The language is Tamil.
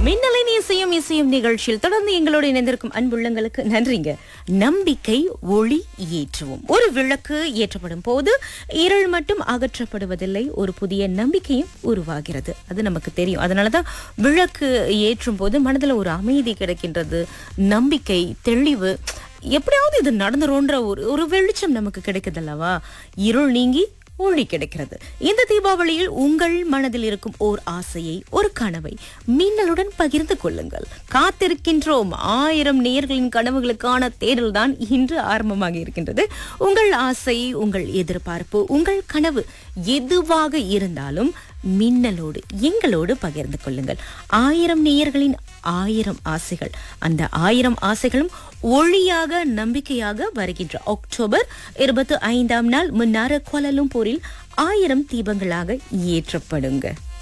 மின்னலின் இசையும் இசையும் நிகழ்ச்சியில் தொடர்ந்து எங்களோடு இணைந்திருக்கும் அன்புள்ளங்களுக்கு நன்றிங்க நம்பிக்கை ஒளி ஏற்றுவோம் ஒரு விளக்கு ஏற்றப்படும் போது இருள் மட்டும் அகற்றப்படுவதில்லை ஒரு புதிய நம்பிக்கையும் உருவாகிறது அது நமக்கு தெரியும் அதனாலதான் விளக்கு ஏற்றும் போது மனதுல ஒரு அமைதி கிடைக்கின்றது நம்பிக்கை தெளிவு எப்படியாவது இது நடந்துரும்ன்ற ஒரு ஒரு வெளிச்சம் நமக்கு கிடைக்குது அல்லவா இருள் நீங்கி ஒளி கிடைக்கிறது இந்த தீபாவளியில் உங்கள் மனதில் இருக்கும் ஓர் ஆசையை ஒரு கனவை மின்னலுடன் பகிர்ந்து கொள்ளுங்கள் காத்திருக்கின்றோம் ஆயிரம் நேயர்களின் கனவுகளுக்கான தேடல் தான் இன்று ஆரம்பமாக இருக்கின்றது உங்கள் ஆசை உங்கள் எதிர்பார்ப்பு உங்கள் கனவு எதுவாக இருந்தாலும் மின்னலோடு எங்களோடு பகிர்ந்து கொள்ளுங்கள் ஆயிரம் நேயர்களின் ஆயிரம் ஆசைகள் அந்த ஆயிரம் ஆசைகளும் ஒளியாக நம்பிக்கையாக வருகின்ற அக்டோபர் இருபத்தி ஐந்தாம் நாள் முன்னார கோலலும்பூரில் ஆயிரம் தீபங்களாக ஏற்றப்படுங்க